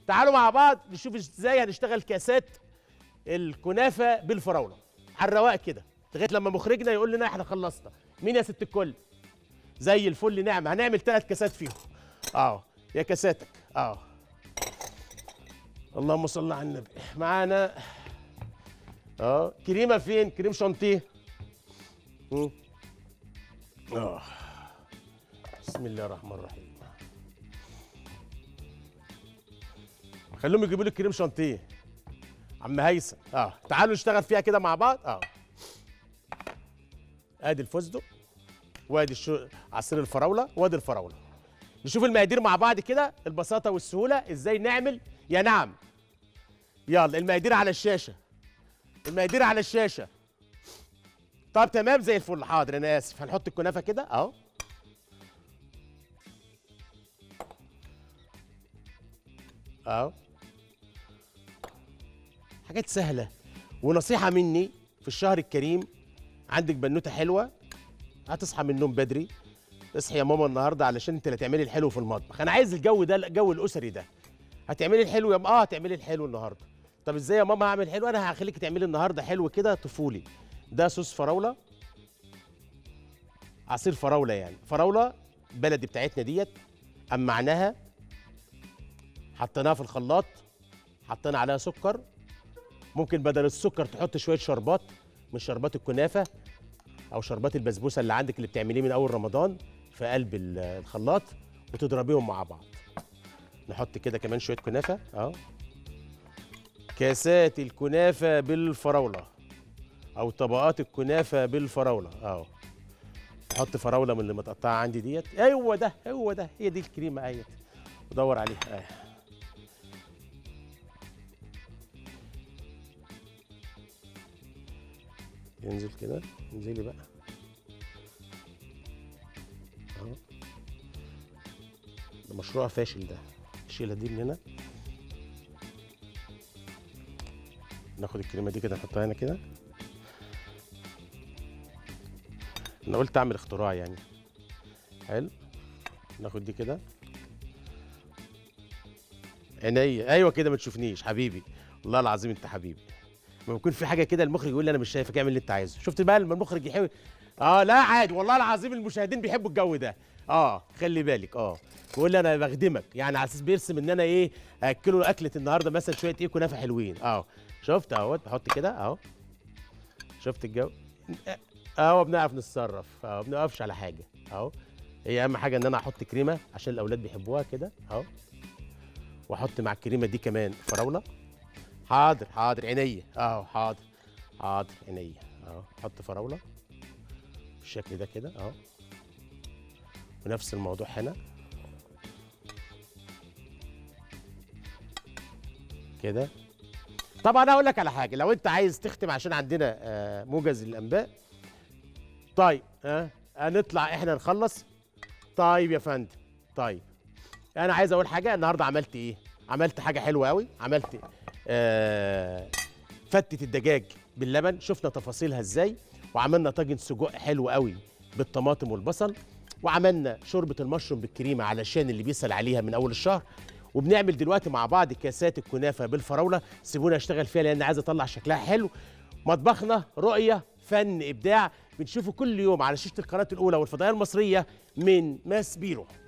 تعالوا مع بعض نشوف ازاي هنشتغل كاسات الكنافه بالفراوله على الرواق كده لغايه لما مخرجنا يقول لنا احنا خلصنا مين يا ست الكل زي الفل نعمه هنعمل ثلاث كاسات فيهم اه يا كاساتك اه اللهم صل على النبي معانا اه كريمه فين كريم شانتيه مم. اه بسم الله الرحمن الرحيم خليهم يجيبوا لي كريم شانتيه عم هيثم اه تعالوا نشتغل فيها كده مع بعض اه ادي الفستق وادي الشو... عصير الفراوله وادي الفراوله نشوف المقادير مع بعض كده البساطه والسهوله ازاي نعمل يا نعم يلا المقادير على الشاشه المقادير على الشاشه طب تمام زي الفل حاضر انا اسف هنحط الكنافه كده اهو اهو حاجات سهله ونصيحه مني في الشهر الكريم عندك بنوته حلوه هتصحى من النوم بدري اصحي يا ماما النهارده علشان انت اللي تعملي الحلو في المطبخ انا عايز الجو ده الجو الاسري ده هتعملي الحلو يا م- اه هتعملي الحلو النهارده طب ازاي يا ماما هعمل حلو انا هخليكي تعملي النهارده حلو كده طفولي ده صوص فراوله عصير فراوله يعني فراوله بلدي بتاعتنا ديت قمعناها حطيناها في الخلاط حطينا عليها سكر ممكن بدل السكر تحط شويه شربات من شربات الكنافه او شربات البسبوسه اللي عندك اللي بتعمليه من اول رمضان في قلب ال- الخلاط وتضربيهم مع بعض نحط كده كمان شويه كنافه اهو كاسات الكنافه بالفراوله او طبقات الكنافه بالفراوله اهو احط فراوله من اللي متقطعه عندي ديت ايوه ده هو ده هي دي الكريمه اهيت ودور عليها اهي ينزل كده انزلي بقى اهو ده مشروع فاشل ده شيلها دي من هنا ناخد الكريمه دي كده نحطها هنا كده انا قلت اعمل اختراع يعني حلو ناخد دي كده عينيا ايوه كده ما تشوفنيش حبيبي والله العظيم انت حبيبي لما يكون في حاجه كده المخرج يقول لي انا مش شايفك اعمل اللي انت عايزه شفت بقى لما المخرج يحاول اه لا عادي والله العظيم المشاهدين بيحبوا الجو ده اه خلي بالك اه يقول لي انا بخدمك يعني على اساس بيرسم ان انا ايه اكله اكله النهارده مثلا شويه ايه كنافه حلوين اه شفت اهوت بحط كده اهو شفت الجو اهو بنعرف نتصرف اهو ما بنقفش على حاجه اهو هي اهم حاجه ان انا احط كريمه عشان الاولاد بيحبوها كده اهو واحط مع الكريمه دي كمان فراوله حاضر حاضر عينيا اهو حاضر حاضر عينيا اهو احط فراوله بالشكل ده كده اهو ونفس الموضوع هنا كده طبعا هقول لك على حاجه لو انت عايز تختم عشان عندنا آه، موجز الانباء طيب ها هنطلع احنا نخلص طيب يا فندم طيب انا عايز اقول حاجه النهارده عملت ايه عملت حاجه حلوه قوي عملت آه فتة الدجاج باللبن شفنا تفاصيلها ازاي وعملنا طاجن سجق حلو قوي بالطماطم والبصل وعملنا شوربه المشروم بالكريمه علشان اللي بيسال عليها من اول الشهر وبنعمل دلوقتي مع بعض كاسات الكنافه بالفراوله سيبونا اشتغل فيها لان عايز اطلع شكلها حلو مطبخنا رؤيه فن ابداع بنشوفه كل يوم على شاشه القناه الاولى والفضائيه المصريه من ماس بيرو